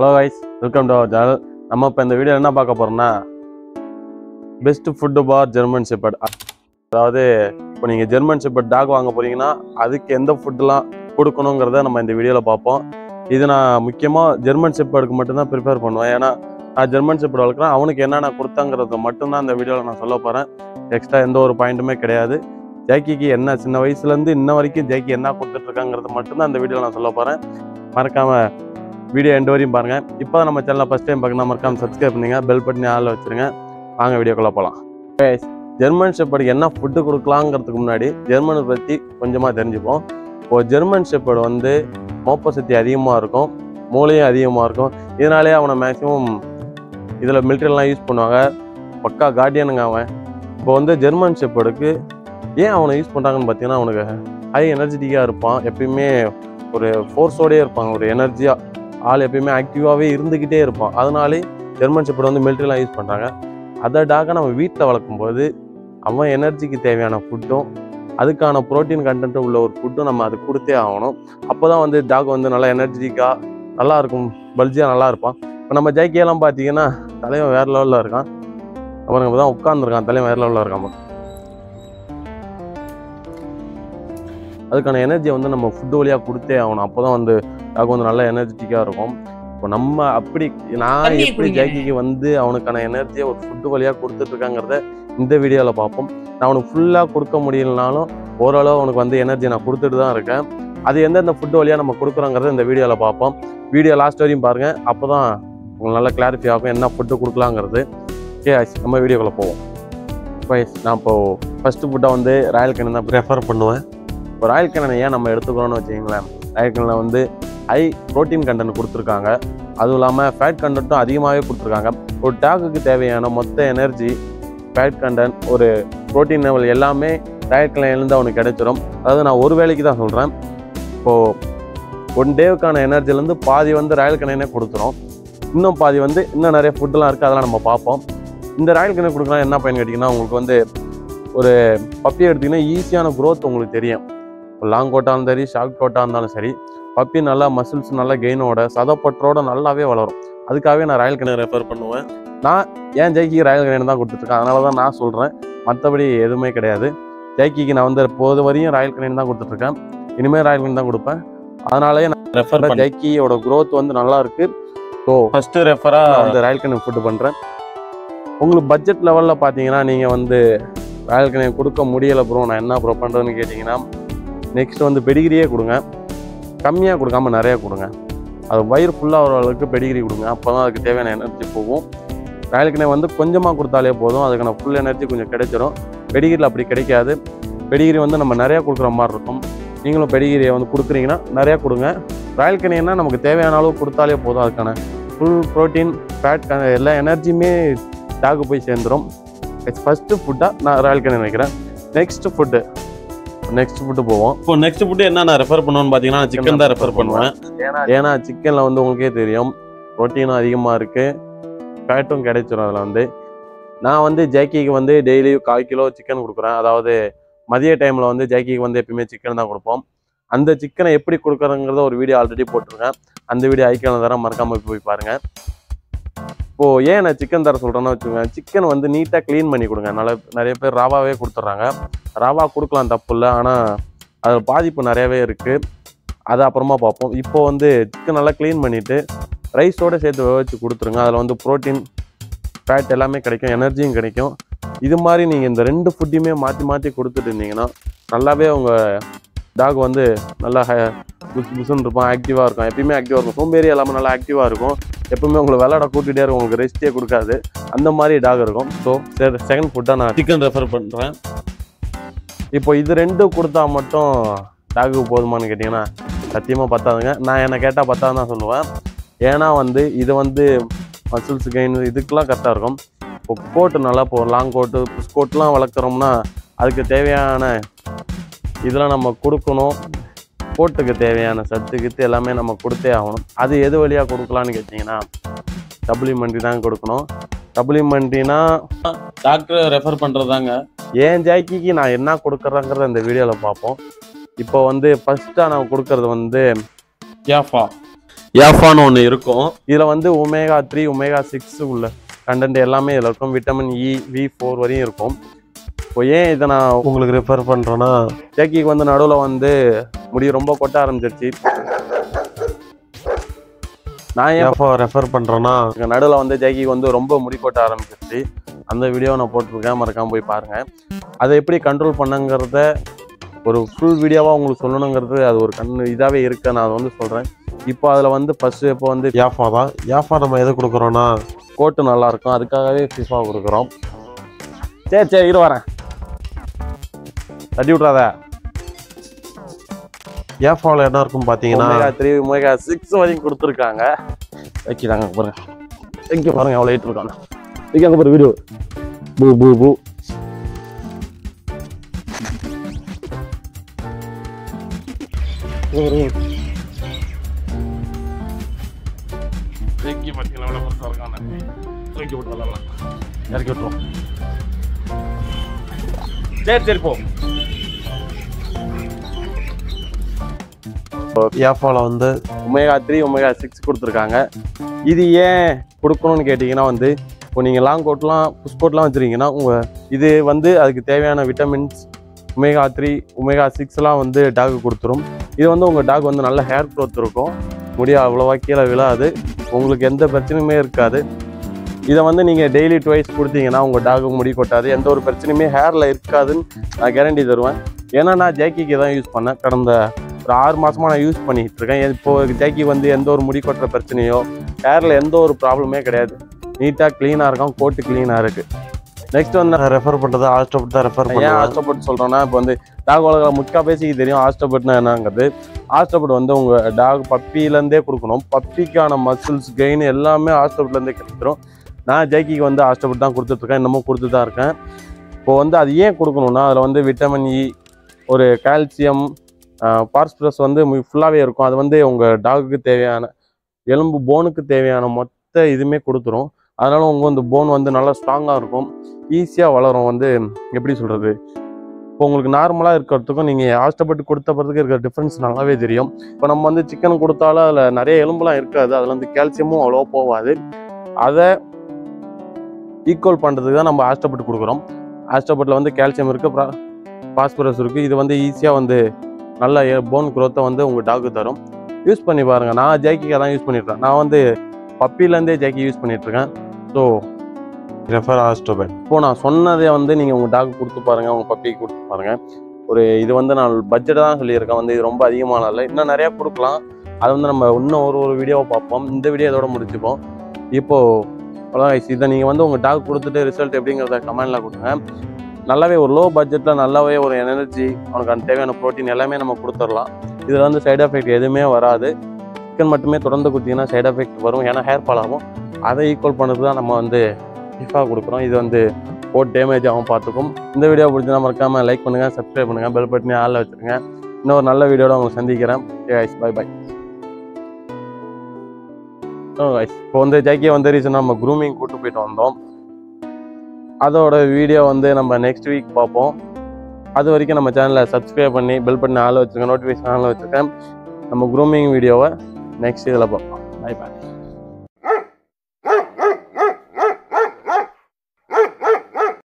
Hello guys welcome to our channel நம்ம இப்போ இந்த வீடியோ என்ன பார்க்க போறோம்னா best food for German Shepherd அதாவது இப்போ நீங்கள் ஜெர்மன் ஷெப்பர்ட் டாக் வாங்க போறீங்கன்னா அதுக்கு எந்த ஃபுட்டுலாம் கொடுக்கணுங்கிறத நம்ம இந்த வீடியோவில் பார்ப்போம் இது நான் முக்கியமாக ஜெர்மன் ஷெப்பர்டுக்கு மட்டும்தான் ப்ரிப்பேர் பண்ணுவேன் ஏன்னா நான் ஜெர்மன் ஷெப்பர்ட் வளர்க்குறேன் அவனுக்கு என்னென்ன கொடுத்தாங்கிறத மட்டும்தான் இந்த வீடியோவில் நான் சொல்ல போகிறேன் எக்ஸ்ட்ரா எந்த ஒரு பாயிண்ட்டுமே கிடையாது ஜேக்கிக்கு என்ன சின்ன வயசுலேருந்து இன்ன வரைக்கும் ஜேக்கி என்ன கொடுத்துட்ருக்காங்கிறது மட்டும்தான் இந்த வீடியோவில் நான் சொல்ல போகிறேன் மறக்காமல் வீடியோ எண்டு வரையும் பாருங்க இப்போ நம்ம சேனலை ஃபஸ்ட் டைம் பார்க்கணும் மறக்காம சப்ஸ்கிரைப் பண்ணுங்க பெல் பட்டனி ஆளில் வச்சிருங்க வாங்க வீடியோக்குள்ள போகலாம் ஜெர்மன் ஷெப்பர்டுக்கு என்ன ஃபுட்டு கொடுக்கலாங்கிறதுக்கு முன்னாடி ஜெர்மனை பற்றி கொஞ்சமாக தெரிஞ்சுப்போம் இப்போ ஜெர்மன் ஷெப்பர்டு வந்து மோப்ப சக்தி அதிகமாக இருக்கும் மூளையும் அதிகமாக இருக்கும் இதனாலே அவனை மேக்ஸிமம் இதில் மிலிட்ரிலாம் யூஸ் பண்ணுவாங்க பக்கா கார்டியனுங்க அவன் இப்போ வந்து ஜெர்மன் ஷெப்பர்டுக்கு ஏன் அவனை யூஸ் பண்ணுறாங்கன்னு பார்த்தீங்கன்னா அவனுக்கு ஹை எனர்ஜெட்டிக்காக இருப்பான் எப்பயுமே ஒரு ஃபோர்ஸோடயே இருப்பாங்க ஒரு எனர்ஜியாக ஆள் எப்பயுமே ஆக்டிவாகவே இருந்துக்கிட்டே இருப்பான் அதனாலே ஜெர்மன் ஷெப்பர்ட் வந்து மிலிட்ரிலாம் யூஸ் பண்ணுறாங்க அதை டாகை நம்ம வீட்டில் வளர்க்கும்போது அவன் எனர்ஜிக்கு தேவையான ஃபுட்டும் அதுக்கான ப்ரோட்டீன் கண்டென்ட் உள்ள ஒரு ஃபுட்டும் நம்ம அது கொடுத்தே ஆகணும் அப்போ தான் வந்து டாக் வந்து நல்லா எனர்ஜெட்டிக்காக நல்லா இருக்கும் பல்ஜியாக நல்லா இருப்பான் இப்போ நம்ம ஜைக்கியெல்லாம் பார்த்தீங்கன்னா தலைவன் வேறு லெவலில் இருக்கான் அப்புறம் இப்போ தான் உட்காந்துருக்கான் தலைவன் வேறு லெவலில் இருக்கான் பாரு. அதுக்கான எனர்ஜியை வந்து நம்ம ஃபுட்டு வழியாக கொடுத்தே ஆகணும் அப்போ தான் வந்து டாக் வந்து நல்லா எனர்ஜெட்டிக்காக இருக்கும் இப்போ நம்ம அப்படி நான் தண்ணி எப்படி குடிங்க. ஜாக்கிக்கு வந்து அவனுக்கான எனர்ஜியை ஒரு ஃபுட்டு வழியாக கொடுத்துட்ருக்காங்கிறத இந்த வீடியோவில் பார்ப்போம் நான் அவனுக்கு ஃபுல்லாக கொடுக்க முடியலனாலும் ஓரளவு அவனுக்கு வந்து எனர்ஜி நான் கொடுத்துட்டு தான் இருக்கேன் அது எந்தெந்த ஃபுட்டு வழியாக நம்ம கொடுக்குறோங்கிறத இந்த வீடியோவில் பார்ப்போம் வீடியோ லாஸ்ட் வரையும் பாருங்கள் அப்போ தான் உங்களுக்கு நல்லா கிளாரிஃபை ஆகும் என்ன ஃபுட்டு கொடுக்கலாங்கிறது ஓகே நம்ம வீடியோக்குள்ளே போவோம் Guys, நான் இப்போது ஃபஸ்ட்டு ஃபுட்டாக வந்து ராயல் கண்ணன் தான் ப்ரிஃபர் பண்ணுவேன் இப்போ ராயல் கண்ணனை ஏன் நம்ம எடுத்துக்கிறோம்னு வச்சுக்கங்களேன் ராயல் கண்ணனில் வந்து ஹை ப்ரோட்டீன் கண்டென்ட் கொடுத்துருக்காங்க அதுவும் இல்லாமல் ஃபேட் கண்டென்ட்டும் அதிகமாகவே கொடுத்துருக்காங்க ஒரு டாக்குக்கு தேவையான மொத்த எனர்ஜி ஃபேட் கண்டென்ட் ஒரு ப்ரோட்டீன் லெவல் எல்லாமே ராயல் கண்ணன்லேருந்து அவனுக்கு கிடைச்சிரும் அதாவது நான் ஒரு வேலைக்கு தான் சொல்கிறேன் இப்போது ஒன் டேவுக்கான எனர்ஜிலேருந்து பாதி வந்து ராயல் கண்ணனே கொடுத்துரும் இன்னும் பாதி வந்து இன்னும் நிறைய ஃபுட்டெலாம் இருக்குது அதெல்லாம் நம்ம பார்ப்போம் இந்த ராயல் கண்ணன் கொடுக்கலாம் என்ன பயன் கேட்டிங்கன்னா உங்களுக்கு வந்து ஒரு பப்பி எடுத்திங்கன்னா ஈஸியான growth உங்களுக்கு தெரியும் லாங் கோட்டாக இருந்தாலும் சரி ஷார்ட் கோட்டாக இருந்தாலும் சரி பப்பி நல்லா மசில்ஸ் நல்லா கெயினோட சதப்பற்றோட நல்லாவே வளரும் அதுக்காகவே நான் ராயல் கண்ணன் ரெஃபர் பண்ணுவேன் நான் ஏன் ஜெய்க்கு ராயல் கண்ணன் தான் கொடுத்துட்ருக்கேன் அதனால தான் நான் சொல்கிறேன் மற்றபடி எதுவுமே கிடையாது ஜெய்க்கிக்கு நான் வந்து போது வரையும் ராயல் கண்ணன் தான் கொடுத்துட்ருக்கேன் இனிமேல் ராயல் கண்ணன் தான் கொடுப்பேன் அதனாலே நான் ரெஃபர் ஜெய்க்கியோட growth வந்து நல்லா இருக்கு ஸோ ஃபஸ்ட்டு ரெஃபராக நான் வந்து ராயல் கண்ணன் ஃபுட்டு பண்ணுறேன் உங்களுக்கு பட்ஜெட் லெவலில் பார்த்தீங்கன்னா நீங்கள் வந்து ராயல் கண்ணன் கொடுக்க முடியலை ப்ரோ நான் என்ன ப்ரோ பண்ணுறதுன்னு கேட்டிங்கன்னா நெக்ஸ்ட் வந்து பெடிகிரியே கொடுங்க கம்மியாக கொடுக்காம நிறையா கொடுங்க அது வயிறு ஃபுல்லாக வர அளவுக்கு பெடிகிரி கொடுங்க அப்போ தான் அதுக்கு தேவையான எனர்ஜி போகும் ராயலுக்குனே வந்து கொஞ்சமாக கொடுத்தாலே போதும் அதுக்கான ஃபுல் எனர்ஜி கொஞ்சம் கிடைச்சிரும் பெடிகிரியில் அப்படி கிடைக்காது பெடிகிரி வந்து நம்ம நிறையா கொடுக்குற மாதிரி இருக்கும் நீங்களும் பெடிகிரியை வந்து கொடுக்குறீங்கன்னா நிறையா கொடுங்க ராயல் கனியன்னா நமக்கு தேவையான அளவு கொடுத்தாலே போதும் அதுக்கான ஃபுல் ப்ரோட்டீன் ஃபேட் எல்லா எனர்ஜியுமே டாக்கு போய் சேர்ந்துடும் ஃபஸ்ட்டு ஃபுட்டாக நான் ராயல் கனி வைக்கிறேன் நெக்ஸ்ட் ஃபுட்டு நெக்ஸ்ட் ஃபுட்டு போவோம் இப்போ நெக்ஸ்ட் ஃபுட்டு என்ன நான் ரெஃபர் பண்ணுவேன்னு பார்த்தீங்கன்னா சிக்கன் தான் ரெஃபர் பண்ணுவேன் ஏன்னா சிக்கனில் வந்து உங்களுக்கே தெரியும் ப்ரோட்டீனும் அதிகமாக இருக்குது ஃபேட்டும் கிடைச்சிரும் அதில் வந்து நான் வந்து ஜேக்கிக்கு வந்து டெய்லி கால் கிலோ சிக்கன் கொடுக்குறேன் அதாவது மதிய டைமில் வந்து ஜேக்கிக்கு வந்து எப்பயுமே சிக்கன் தான் கொடுப்போம் அந்த சிக்கனை எப்படி கொடுக்குறங்கிறத ஒரு வீடியோ ஆல்ரெடி போட்டிருக்கேன் அந்த வீடியோ ஐக்கான தர மறக்காமல் போய் பாருங்கள் இப்போது ஏன் நான் சிக்கன் தர சொல்கிறேன்னு வச்சுக்கோங்க சிக்கன் வந்து நீட்டாக க்ளீன் பண்ணி கொடுங்க நல்ல நிறைய பேர் ராவாவே கொடுத்துட்றாங்க ராவா கொடுக்கலாம் தப்பு இல்லை ஆனால் அதில் பாதிப்பு நிறையவே இருக்குது அது அப்புறமா பார்ப்போம் இப்போ வந்து சிக்கன் நல்லா க்ளீன் பண்ணிவிட்டு ரைஸோடு சேர்த்து வேக வச்சு கொடுத்துருங்க அதில் வந்து ப்ரோட்டீன் ஃபேட் எல்லாமே கிடைக்கும் எனர்ஜியும் கிடைக்கும் இது மாதிரி நீங்கள் இந்த ரெண்டு ஃபுட்டையுமே மாற்றி மாற்றி கொடுத்துட்டு இருந்தீங்கன்னா நல்லாவே உங்கள் டாக் வந்து நல்லா ஹ புஸ் புசுன்னு இருப்பான் ஆக்டிவாக இருக்கும் எப்பயுமே ஆக்டிவாக இருக்கும் சோம்பேறி எல்லாமே நல்லா ஆக்டிவாக இருக்கும் எப்பவுமே உங்களை விளையாட கூட்டிகிட்டே இருக்கும் உங்களுக்கு ரெஸ்ட்டே கொடுக்காது அந்த மாதிரி டாக் இருக்கும் ஸோ சரி செகண்ட் ஃபுட்டாக நான் சிக்கன் ரெஃபர் பண்ணுறேன் இப்போ இது ரெண்டும் கொடுத்தா மட்டும் டாகுக்கு போதுமான்னு கேட்டிங்கன்னா சத்தியமாக பத்தாதுங்க நான் என்னை கேட்டால் பத்தாது தான் சொல்லுவேன் ஏன்னா வந்து இது வந்து மசில்ஸ் கெயின் இதுக்கெலாம் கரெக்டாக இருக்கும் இப்போ கோட்டு நல்லா இப்போ லாங் கோட்டு கோட்லாம் வளர்க்குறோம்னா அதுக்கு தேவையான இதெல்லாம் நம்ம கொடுக்கணும் கோட்டுக்கு தேவையான சத்து கித்து எல்லாமே நம்ம கொடுத்தே ஆகணும் அது எது வழியாக கொடுக்கலான்னு கேட்டிங்கன்னா சப்ளிமெண்ட்ரி தான் கொடுக்கணும் சப்ளிமெண்ட்ரினா டாக்டர் ரெஃபர் பண்ணுறதாங்க ஏன் ஜாக்கிக்கு நான் என்ன கொடுக்குறேங்கிறத இந்த வீடியோவில் பார்ப்போம் இப்போ வந்து ஃபஸ்ட்டாக நான் கொடுக்கறது வந்து கேஃபா ஏஃபான்னு ஒன்று இருக்கும் இதில் வந்து ஒமேகா த்ரீ ஒமேகா சிக்ஸ் உள்ள கண்டென்ட் எல்லாமே இதில் இருக்கும் விட்டமின் இ வி ஃபோர் வரையும் இருக்கும் இப்போ ஏன் இதை நான் உங்களுக்கு ரெஃபர் பண்ணுறேன்னா ஜேக்கிக்கு வந்து நடுவில் வந்து முடி ரொம்ப கொட்ட ஆரம்பிச்சிருச்சு நான் ஏன் ஏஃபா ரெஃபர் பண்ணுறேன்னா நடுவில் வந்து ஜேக்கிக்கு வந்து ரொம்ப முடி கொட்ட ஆரம்பிச்சிருச்சு அந்த வீடியோ நான் போட்டிருக்கேன் மறக்காம போய் பாருங்க அதை எப்படி கண்ட்ரோல் பண்ணங்கிறத ஒரு ஃபுல் வீடியோவாக உங்களுக்கு சொல்லணுங்கிறது அது ஒரு கண் இதாகவே இருக்கு நான் அதை வந்து சொல்கிறேன் இப்போ அதில் வந்து ஃபஸ்ட்டு இப்போ வந்து ஏஃபா தான் ஏஃபா நம்ம எது கொடுக்குறோன்னா கோட்டு நல்லா இருக்கும் அதுக்காகவே ஃபிஃபா கொடுக்குறோம் சரி சரி இரு வரேன் தட்டி விட்றாத ஏஃபாவில் என்ன இருக்கும் பார்த்தீங்கன்னா ஒமேகா த்ரீ ஒமேகா சிக்ஸ் வரைக்கும் கொடுத்துருக்காங்க வைக்கிறாங்க பாருங்க இங்கே பாருங்க எவ்வளோ ஏற்று இருக்காங்க இங்கே அங்கே பாரு வீடியோ பூ பூ பூ தூக்கி பார்த்தீங்களா எவ்வளோ பெருசாக இருக்காங்க தூக்கி விட்டு வரலாம் இறக்கி விட்டுருவோம் சரி சரி போ ஏஃபாவில் வந்து ஒமேகா த்ரீ ஒமேகா சிக்ஸ் கொடுத்துருக்காங்க இது ஏன் கொடுக்கணும்னு கேட்டிங்கன்னா வந்து இப்போ நீங்கள் லாங் கோட்லாம் புஷ் கோட்லாம் வச்சுருக்கீங்கன்னா உங்கள் இது வந்து அதுக்கு தேவையான விட்டமின்ஸ் ஒமேகா த்ரீ ஒமேகா சிக்ஸ்லாம் வந்து டாக் கொடுத்துரும் இது வந்து உங்கள் டாக் வந்து நல்ல ஹேர் க்ரோத் இருக்கும் முடி அவ்வளோவா கீழே விழாது உங்களுக்கு எந்த பிரச்சனையுமே இருக்காது இதை வந்து நீங்கள் டெய்லி டுவைஸ் கொடுத்தீங்கன்னா உங்கள் டாக் முடி கொட்டாது எந்த ஒரு பிரச்சனையுமே ஹேரில் இருக்காதுன்னு நான் கேரண்டி தருவேன் ஏன்னா நான் ஜேக்கிக்கு தான் யூஸ் பண்ணேன் கடந்த ஒரு ஆறு மாசமா நான் யூஸ் பண்ணிட்டு இருக்கேன் இப்போ ஜேக்கி வந்து எந்த ஒரு முடி கொட்டுற பிரச்சனையோ ஹேரில் எந்த ஒரு ப்ராப்ளமே கிடையாது நீட்டாக க்ளீனாக இருக்கும் கோட்டு க்ளீனாக இருக்கு நெக்ஸ்ட் வந்து நான் ரெஃபர் பண்ணுறது ஆஸ்ட்ரோபட் தான் ரெஃபர் ஏன் பண்ணுவேன் ஆஸ்ட்ரோபட் சொல்கிறேன்னா இப்போ வந்து டாக் வளர்க்க முக்கா பேசிக்கு தெரியும் ஆஸ்ட்ரோபட்னா என்னங்கிறது ஆஸ்ட்ரோபட் வந்து உங்கள் டாக் பப்பிலேருந்தே கொடுக்கணும் பப்பிக்கான மசில்ஸ் கெயின் எல்லாமே ஆஸ்ட்ரோபட்லேருந்தே கிடைச்சிரும் நான் ஜேக்கிக்கு வந்து ஆஸ்ட்ரோபட் தான் கொடுத்துட்ருக்கேன் இன்னமும் கொடுத்து தான் இருக்கேன் இப்போ வந்து அது ஏன் கொடுக்கணும்னா அதில் வந்து விட்டமின் இ ஒரு கால்சியம் பாஸ்பரஸ் வந்து ஃபுல்லாகவே இருக்கும் அது வந்து உங்கள் டாகுக்கு தேவையான எலும்பு போனுக்கு தேவையான மொத்த இதுவுமே கொடுத்துரும் அதனால உங்கள் வந்து போன் வந்து நல்லா ஸ்ட்ராங்காக இருக்கும் ஈஸியாக வளரும் வந்து எப்படி சொல்கிறது இப்போ உங்களுக்கு நார்மலாக இருக்கிறதுக்கும் நீங்கள் ஆஸ்டப்பட்டு கொடுத்த பிறகு இருக்கிற டிஃப்ரென்ஸ் நல்லாவே தெரியும் இப்போ நம்ம வந்து சிக்கன் கொடுத்தாலும் அதில் நிறைய எலும்புலாம் இருக்காது அதில் வந்து கால்சியமும் அவ்வளோவா போகாது அதை ஈக்குவல் பண்ணுறதுக்கு தான் நம்ம ஆஸ்டப்பட்டு கொடுக்குறோம் ஆஸ்டப்பட்டில் வந்து கால்சியம் இருக்குது பாஸ்பரஸ் இருக்குது இது வந்து ஈஸியாக வந்து நல்ல போன் க்ரோத்தை வந்து உங்கள் டாக்கு தரும் யூஸ் பண்ணி பாருங்கள் நான் ஜேக்கிக்காக தான் யூஸ் பண்ணியிருக்கேன் நான் வந்து பப்பிலேருந்தே ஜேக்கி யூஸ் பண்ணிகிட்ருக்கேன் ஸோ ரெஃபர் ஆஸ்ட்ரோபட் இப்போ நான் சொன்னதை வந்து நீங்கள் உங்கள் டாக் கொடுத்து பாருங்கள் உங்கள் பப்பிக்கு கொடுத்து பாருங்கள் ஒரு இது வந்து நான் பட்ஜெட் தான் சொல்லியிருக்கேன் வந்து இது ரொம்ப அதிகமான இல்லை இன்னும் நிறையா கொடுக்கலாம் அது வந்து நம்ம இன்னும் ஒரு ஒரு வீடியோவை பார்ப்போம் இந்த வீடியோ இதோட முடிச்சுப்போம் இப்போது அவ்வளோதான் guys. இதை நீங்கள் வந்து உங்கள் டாக் கொடுத்துட்டு ரிசல்ட் எப்படிங்கிறத கமெண்டில் கொடுங்க நல்லாவே ஒரு லோ பட்ஜெட்டில் நல்லாவே ஒரு எனர்ஜி அவனுக்கு அந்த தேவையான ப்ரோட்டீன் எல்லாமே நம்ம கொடுத்துடலாம் இதில் வந்து சைடு எஃபெக்ட் எதுவுமே வராது சிக்கன் மட்டுமே தொடர்ந்து கொடுத்தீங்கன்னா சைடு எஃபெக்ட் வரும் ஏன்னா ஹேர் ஃபால் ஆகும் அதை ஈக்குவல் பண்ணுறது தான் நம்ம வந்து டிஃபாக கொடுக்குறோம் இது வந்து போட் டேமேஜ் ஆகும் பார்த்துக்கும் இந்த வீடியோ பிடிச்சா மறக்காமல் லைக் பண்ணுங்கள் சப்ஸ்கிரைப் பண்ணுங்கள் பெல் பட்டனே ஆளில் வச்சுருங்க இன்னொரு நல்ல வீடியோட உங்களை சந்திக்கிறேன் பை பை இப்போ வந்து ஜாக்கியை வந்து ரீசனாக நம்ம க்ரூமிங் கூட்டு போயிட்டு வந்தோம் அதோட வீடியோ வந்து நம்ம நெக்ஸ்ட் வீக் பார்ப்போம் அது வரைக்கும் நம்ம சேனலை சப்ஸ்கிரைப் பண்ணி பெல் பட்டன் ஆள் வச்சுருக்கேன் நோட்டிஃபிகேஷன் ஆள் வச்சுருக்கேன் நம்ம க்ரூமிங் வீடியோவை நெக்ஸ்ட் இதில் பார்ப்போம் பை பாய்